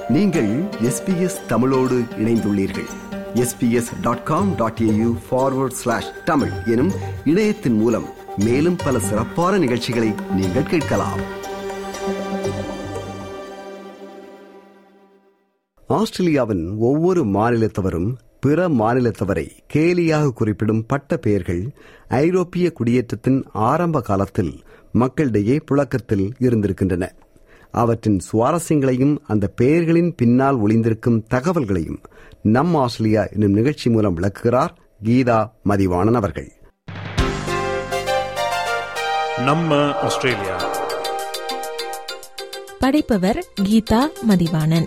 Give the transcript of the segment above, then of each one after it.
நீங்கள் எஸ்பிஎஸ் தமிழோடு இணைந்துள்ளீர்கள் SBS dot com dot AU forward slash Tamil எனும் இணையத்தின் மூலம் மேலும் பல சிறப்பான நிகழ்ச்சிகளை நீங்கள் கேட்கலாம் ஆஸ்திரேலியாவின் ஒவ்வொரு மாநிலத்தவரும் பிற மாநிலத்தவரை கேலியாக குறிப்பிடும் பட்ட பெயர்கள் ஐரோப்பிய குடியேற்றத்தின் ஆரம்ப காலத்தில் மக்களிடையே புழக்கத்தில் இருந்திருக்கின்றன அவற்றின் சுவாரஸ்யங்களையும் அந்த பெயர்களின் பின்னால் ஒளிந்திருக்கும் தகவல்களையும் நம் ஆஸ்திரேலியா என்னும் நிகழ்ச்சி மூலம் விளக்குகிறார் கீதா மதிவாணன் அவர்கள் நம்ம ஆஸ்திரேலியா படைப்பவர் கீதா மதிவாணன்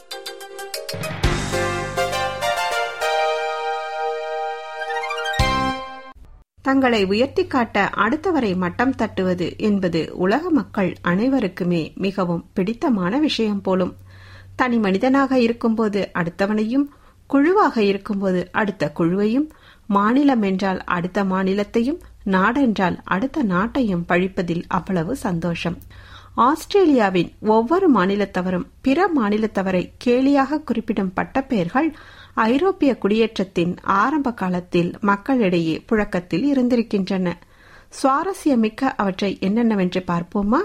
தங்களை உயர்த்தி காட்ட அடுத்தவரை மட்டம் தட்டுவது என்பது உலக மக்கள் அனைவருக்குமே மிகவும் பிடித்தமான விஷயம் போலும் தனி மனிதனாக இருக்கும்போது அடுத்தவனையும் குழுவாக இருக்கும்போது அடுத்த குழுவையும் மாநிலம் என்றால் அடுத்த மாநிலத்தையும் நாடென்றால் அடுத்த நாட்டையும் பழிப்பதில் அவ்வளவு சந்தோஷம் ஆஸ்திரேலியாவின் ஒவ்வொரு மாநிலத்தவரும் பிற மாநிலத்தவரை கேலியாக குறிப்பிடும் பட்டப்பெயர்கள் ஐரோப்பிய குடியேற்றத்தின் ஆரம்ப காலத்தில் மக்களிடையே புழக்கத்தில் இருந்திருக்கின்றன சுவாரஸ்யமிக்க அவற்றை என்னென்னவென்று பார்ப்போமா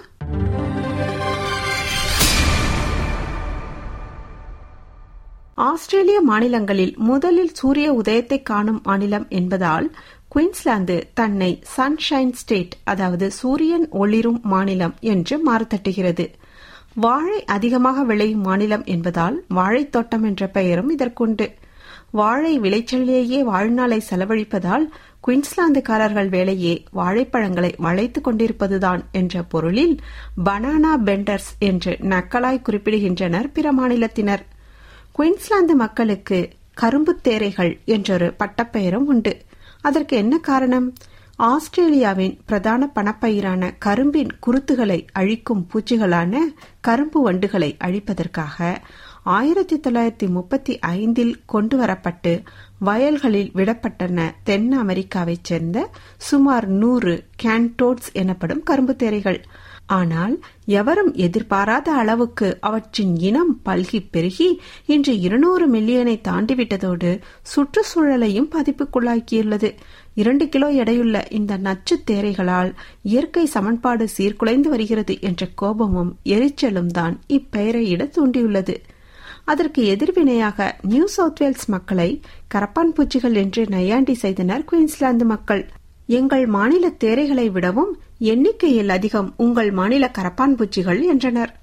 ஆஸ்திரேலிய மாநிலங்களில் முதலில் சூரிய உதயத்தை காணும் மாநிலம் என்பதால் குயின்ஸ்லாந்து தன்னை சன்ஷைன் ஸ்டேட் அதாவது சூரியன் ஒளிரும் மாநிலம் என்று மாறுதட்டுகிறது வாழை அதிகமாக விளையும் மாநிலம் என்பதால் வாழைத்தோட்டம் என்ற பெயரும் இதற்குண்டு வாழை விளைச்சலிலேயே வாழ்நாளை செலவழிப்பதால் குயின்ஸ்லாந்துக்காரர்கள் வேலையே வாழைப்பழங்களை வளைத்துக் கொண்டிருப்பதுதான் என்ற பொருளில் பனானா பெண்டர்ஸ் என்று நக்கலாய் குறிப்பிடுகின்றனர் பிற மாநிலத்தினர் குயின்ஸ்லாந்து மக்களுக்கு கரும்பு தேரைகள் என்றொரு பட்டப்பெயரும் உண்டு அதற்கு என்ன காரணம் ஆஸ்திரேலியாவின் பிரதான பணப்பயிரான கரும்பின் குருத்துகளை அழிக்கும் பூச்சிகளான கரும்பு வண்டுகளை அழிப்பதற்காக ஆயிரத்தி தொள்ளாயிரத்தி முப்பத்தி ஐந்தில் கொண்டுவரப்பட்டு வயல்களில் விடப்பட்டன தென் அமெரிக்காவைச் சேர்ந்த சுமார் நூறு கேன்டோட்ஸ் எனப்படும் கரும்பு தேரைகள் ஆனால் எவரும் எதிர்பாராத அளவுக்கு அவற்றின் இனம் பல்கி பெருகி இன்று இருநூறு மில்லியனை தாண்டிவிட்டதோடு சுற்றுச்சூழலையும் பாதிப்புக்குள்ளாக்கியுள்ளது இரண்டு கிலோ எடையுள்ள இந்த நச்சு தேரைகளால் இயற்கை சமன்பாடு சீர்குலைந்து வருகிறது என்ற கோபமும் எரிச்சலும் தான் இப்பெயரையிட தூண்டியுள்ளது அதற்கு எதிர்வினையாக நியூ சவுத் வேல்ஸ் மக்களை கரப்பான் பூச்சிகள் என்று நையாண்டி செய்தனர் குயின்ஸ்லாந்து மக்கள் எங்கள் மாநில தேரைகளை விடவும் எண்ணிக்கையில் அதிகம் உங்கள் மாநில கரப்பான் பூச்சிகள் என்றனர்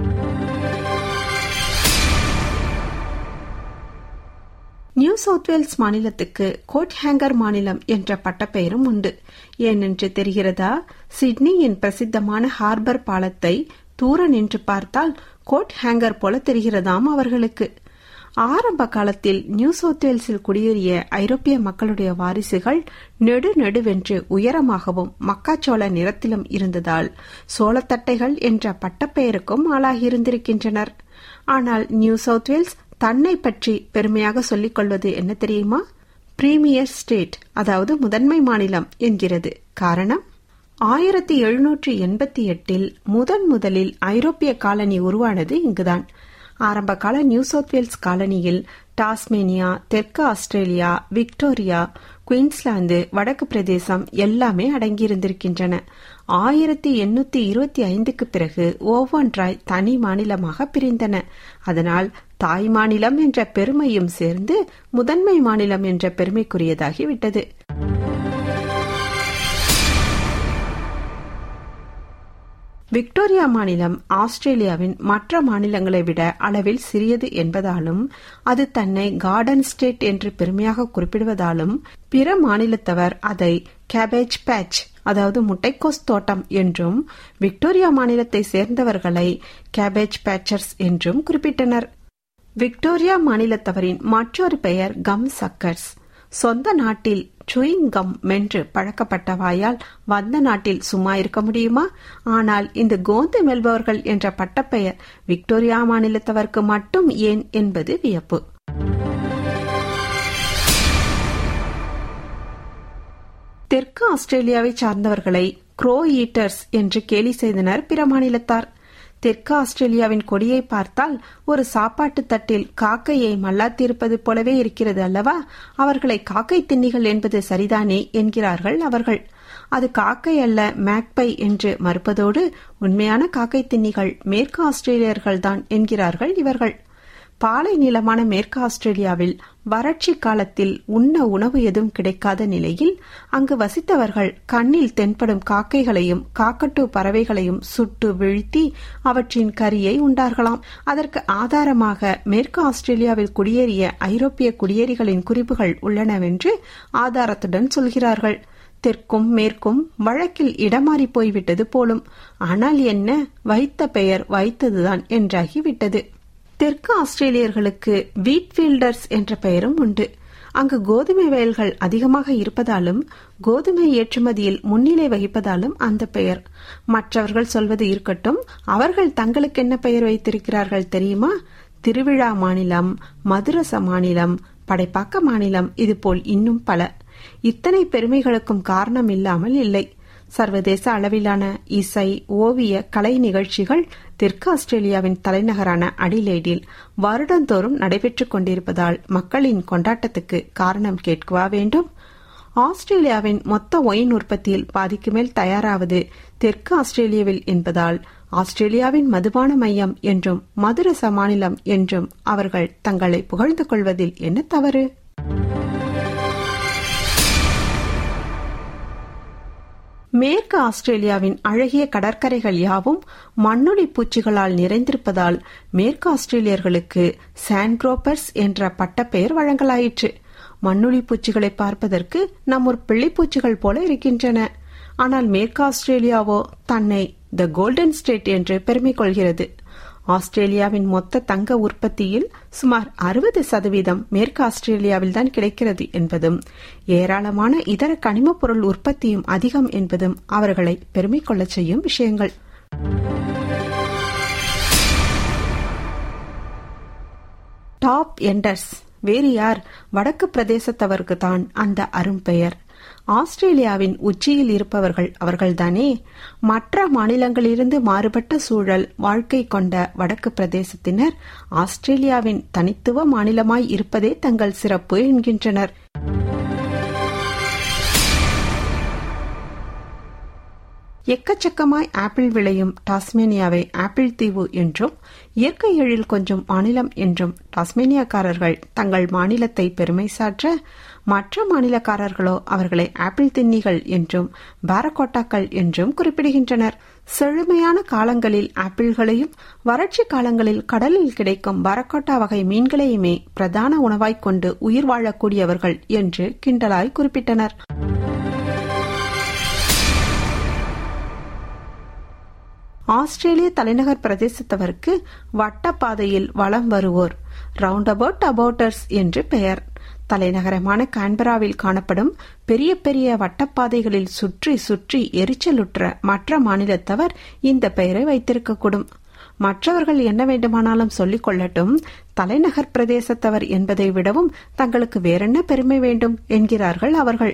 நியூ சவுத் வேல்ஸ் மாநிலத்துக்கு கோட் ஹேங்கர் மாநிலம் என்ற பட்டப்பெயரும் உண்டு ஏனென்று தெரிகிறதா சிட்னியின் பிரசித்தமான ஹார்பர் பாலத்தை தூர நின்று பார்த்தால் கோட் ஹேங்கர் போல தெரிகிறதாம் அவர்களுக்கு ஆரம்ப காலத்தில் நியூ சவுத் வேல்ஸில் குடியேறிய ஐரோப்பிய மக்களுடைய வாரிசுகள் நெடு நெடுவென்று உயரமாகவும் மக்காச்சோள நிறத்திலும் இருந்ததால் சோளத்தட்டைகள் என்ற பட்டப்பெயருக்கும் ஆளாகியிருந்திருக்கின்றனர் ஆனால் நியூ சவுத் வேல்ஸ் தன்னை பற்றி பெருமையாக சொல்லிக் கொள்வது என்ன தெரியுமா பிரீமியர் ஸ்டேட் அதாவது முதன்மை மாநிலம் என்கிறது காரணம் ஆயிரத்தி எழுநூற்றி எண்பத்தி எட்டில் முதன் முதலில் ஐரோப்பிய காலனி உருவானது இங்குதான் ஆரம்பகால நியூ சவுத் வேல்ஸ் காலனியில் டாஸ்மேனியா தெற்கு ஆஸ்திரேலியா விக்டோரியா குயின்ஸ்லாந்து வடக்கு பிரதேசம் எல்லாமே அடங்கியிருந்திருக்கின்றன ஆயிரத்தி எண்ணூத்தி இருபத்தி ஐந்துக்கு பிறகு ஒவ்வொன்றாய் தனி மாநிலமாக பிரிந்தன அதனால் தாய் மாநிலம் என்ற பெருமையும் சேர்ந்து முதன்மை மாநிலம் என்ற பெருமைக்குரியதாகிவிட்டது விக்டோரியா மாநிலம் ஆஸ்திரேலியாவின் மற்ற மாநிலங்களை விட அளவில் சிறியது என்பதாலும் அது தன்னை கார்டன் ஸ்டேட் என்று பெருமையாக குறிப்பிடுவதாலும் பிற மாநிலத்தவர் அதை கேபேஜ் பேட்ச் அதாவது முட்டைக்கோஸ் தோட்டம் என்றும் விக்டோரியா மாநிலத்தை சேர்ந்தவர்களை கேபேஜ் பேச்சர்ஸ் என்றும் குறிப்பிட்டனர் விக்டோரியா மாநிலத்தவரின் மற்றொரு பெயர் கம் சக்கர்ஸ் சொந்த நாட்டில் சுயிங் கம் மென்று பழக்கப்பட்ட வாயால் வந்த நாட்டில் சும்மா இருக்க முடியுமா ஆனால் இந்த கோந்து மெல்பவர்கள் என்ற பட்டப்பெயர் விக்டோரியா மாநிலத்தவருக்கு மட்டும் ஏன் என்பது வியப்பு தெற்கு ஆஸ்திரேலியாவை சார்ந்தவர்களை க்ரோ ஈட்டர்ஸ் என்று கேலி செய்தனர் பிற மாநிலத்தார் தெற்கு ஆஸ்திரேலியாவின் கொடியை பார்த்தால் ஒரு சாப்பாட்டு தட்டில் காக்கையை மல்லாத்திருப்பது போலவே இருக்கிறது அல்லவா அவர்களை காக்கை தின்னிகள் என்பது சரிதானே என்கிறார்கள் அவர்கள் அது காக்கை அல்ல மேக்பை என்று மறுப்பதோடு உண்மையான காக்கை தின்னிகள் மேற்கு ஆஸ்திரேலியர்கள்தான் என்கிறார்கள் இவர்கள் பாலை நிலமான மேற்கு ஆஸ்திரேலியாவில் வறட்சி காலத்தில் உண்ண உணவு எதுவும் கிடைக்காத நிலையில் அங்கு வசித்தவர்கள் கண்ணில் தென்படும் காக்கைகளையும் காக்கட்டு பறவைகளையும் சுட்டு வீழ்த்தி அவற்றின் கரியை உண்டார்களாம் அதற்கு ஆதாரமாக மேற்கு ஆஸ்திரேலியாவில் குடியேறிய ஐரோப்பிய குடியேறிகளின் குறிப்புகள் உள்ளனவென்று ஆதாரத்துடன் சொல்கிறார்கள் தெற்கும் மேற்கும் வழக்கில் இடமாறி போய்விட்டது போலும் ஆனால் என்ன வைத்த பெயர் வைத்ததுதான் என்றாகிவிட்டது தெற்கு ஆஸ்திரேலியர்களுக்கு வீட் ஃபீல்டர்ஸ் என்ற பெயரும் உண்டு அங்கு கோதுமை வயல்கள் அதிகமாக இருப்பதாலும் கோதுமை ஏற்றுமதியில் முன்னிலை வகிப்பதாலும் அந்த பெயர் மற்றவர்கள் சொல்வது இருக்கட்டும் அவர்கள் தங்களுக்கு என்ன பெயர் வைத்திருக்கிறார்கள் தெரியுமா திருவிழா மாநிலம் மதுரச மாநிலம் படைப்பாக்க மாநிலம் இதுபோல் இன்னும் பல இத்தனை பெருமைகளுக்கும் காரணம் இல்லாமல் இல்லை சர்வதேச அளவிலான இசை ஓவிய கலை நிகழ்ச்சிகள் தெற்கு ஆஸ்திரேலியாவின் தலைநகரான அடிலேடில் வருடந்தோறும் நடைபெற்றுக் கொண்டிருப்பதால் மக்களின் கொண்டாட்டத்துக்கு காரணம் கேட்கவா வேண்டும் ஆஸ்திரேலியாவின் மொத்த ஒயின் உற்பத்தியில் பாதிக்கு மேல் தயாராவது தெற்கு ஆஸ்திரேலியாவில் என்பதால் ஆஸ்திரேலியாவின் மதுபான மையம் என்றும் மதுரச மாநிலம் என்றும் அவர்கள் தங்களை புகழ்ந்து கொள்வதில் என்ன தவறு மேற்கு ஆஸ்திரேலியாவின் அழகிய கடற்கரைகள் யாவும் மண்ணுளி பூச்சிகளால் நிறைந்திருப்பதால் மேற்கு ஆஸ்திரேலியர்களுக்கு சாண்ட்ரோப்பர்ஸ் என்ற பட்டப்பெயர் வழங்கலாயிற்று மண்ணுளி பூச்சிகளை பார்ப்பதற்கு நம் ஒரு பிள்ளைப்பூச்சிகள் போல இருக்கின்றன ஆனால் மேற்கு ஆஸ்திரேலியாவோ தன்னை த கோல்டன் ஸ்டேட் என்று பெருமை கொள்கிறது ஆஸ்திரேலியாவின் மொத்த தங்க உற்பத்தியில் சுமார் அறுபது சதவீதம் மேற்கு ஆஸ்திரேலியாவில் தான் கிடைக்கிறது என்பதும் ஏராளமான இதர கனிமப் பொருள் உற்பத்தியும் அதிகம் என்பதும் அவர்களை பெருமை கொள்ளச் செய்யும் விஷயங்கள் டாப் எண்டர்ஸ் வேறு யார் வடக்கு பிரதேசத்தவருக்கு தான் அந்த அரும்பெயர் ஆஸ்திரேலியாவின் உச்சியில் இருப்பவர்கள் அவர்கள்தானே மற்ற மாநிலங்களிலிருந்து மாறுபட்ட சூழல் வாழ்க்கை கொண்ட வடக்கு பிரதேசத்தினர் ஆஸ்திரேலியாவின் தனித்துவ மாநிலமாய் இருப்பதே தங்கள் சிறப்பு என்கின்றனர் எக்கச்சக்கமாய் ஆப்பிள் விளையும் டாஸ்மேனியாவை ஆப்பிள் தீவு என்றும் இயற்கை எழில் கொஞ்சம் மாநிலம் என்றும் டாஸ்மேனியாக்காரர்கள் தங்கள் மாநிலத்தை பெருமை சாற்ற மற்ற மாநிலக்காரர்களோ அவர்களை ஆப்பிள் தின்னிகள் என்றும் பாரகோட்டாக்கள் என்றும் குறிப்பிடுகின்றனர் செழுமையான காலங்களில் ஆப்பிள்களையும் வறட்சி காலங்களில் கடலில் கிடைக்கும் பரக்கோட்டா வகை மீன்களையுமே பிரதான உணவாய்க் கொண்டு உயிர் வாழக்கூடியவர்கள் என்று கிண்டலாய் குறிப்பிட்டனர் ஆஸ்திரேலிய தலைநகர் பிரதேசத்தவருக்கு வட்டப்பாதையில் வலம் வருவோர் ரவுண்ட் அபவுட் அபவுட்டர்ஸ் என்று பெயர் தலைநகரமான கான்பராவில் காணப்படும் பெரிய பெரிய வட்டப்பாதைகளில் சுற்றி சுற்றி எரிச்சலுற்ற மற்ற மாநிலத்தவர் இந்த பெயரை வைத்திருக்கக்கூடும் மற்றவர்கள் என்ன வேண்டுமானாலும் சொல்லிக் கொள்ளட்டும் தலைநகர் பிரதேசத்தவர் என்பதை விடவும் தங்களுக்கு வேறென்ன பெருமை வேண்டும் என்கிறார்கள் அவர்கள்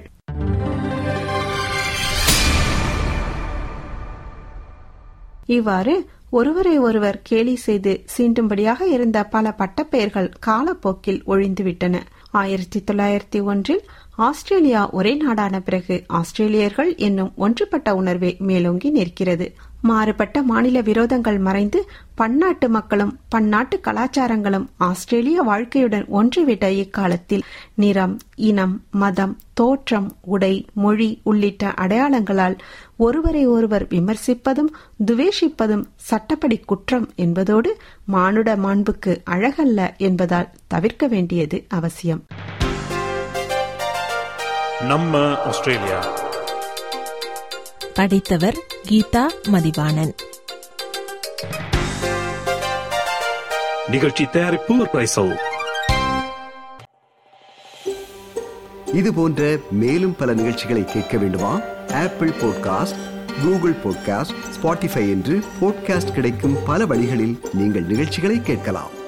இவ்வாறு ஒருவரை ஒருவர் கேலி செய்து சீண்டும்படியாக இருந்த பல பட்டப்பெயர்கள் காலப்போக்கில் ஒழிந்துவிட்டன ஆயிரத்தி தொள்ளாயிரத்தி ஒன்றில் ஆஸ்திரேலியா ஒரே நாடான பிறகு ஆஸ்திரேலியர்கள் என்னும் ஒன்றுபட்ட உணர்வே மேலோங்கி நிற்கிறது மாறுபட்ட மாநில விரோதங்கள் மறைந்து பன்னாட்டு மக்களும் பன்னாட்டு கலாச்சாரங்களும் ஆஸ்திரேலிய வாழ்க்கையுடன் ஒன்றிவிட்ட இக்காலத்தில் நிறம் இனம் மதம் தோற்றம் உடை மொழி உள்ளிட்ட அடையாளங்களால் ஒருவரை ஒருவர் விமர்சிப்பதும் துவேஷிப்பதும் சட்டப்படி குற்றம் என்பதோடு மானுட மாண்புக்கு அழகல்ல என்பதால் தவிர்க்க வேண்டியது அவசியம் நம்ம ஆஸ்திரேலியா படித்தவர் கீதா மதிவாணன் நிகழ்ச்சி தயாரிப்பு பிரைசல் இது போன்ற மேலும் பல நிகழ்ச்சிகளை கேட்க வேண்டுமா Apple podcast Google podcast Spotify என்று பாட்காஸ்ட் கிடைக்கும் பல வழிகளில் நீங்கள் நிகழ்ச்சிகளை கேட்கலாம்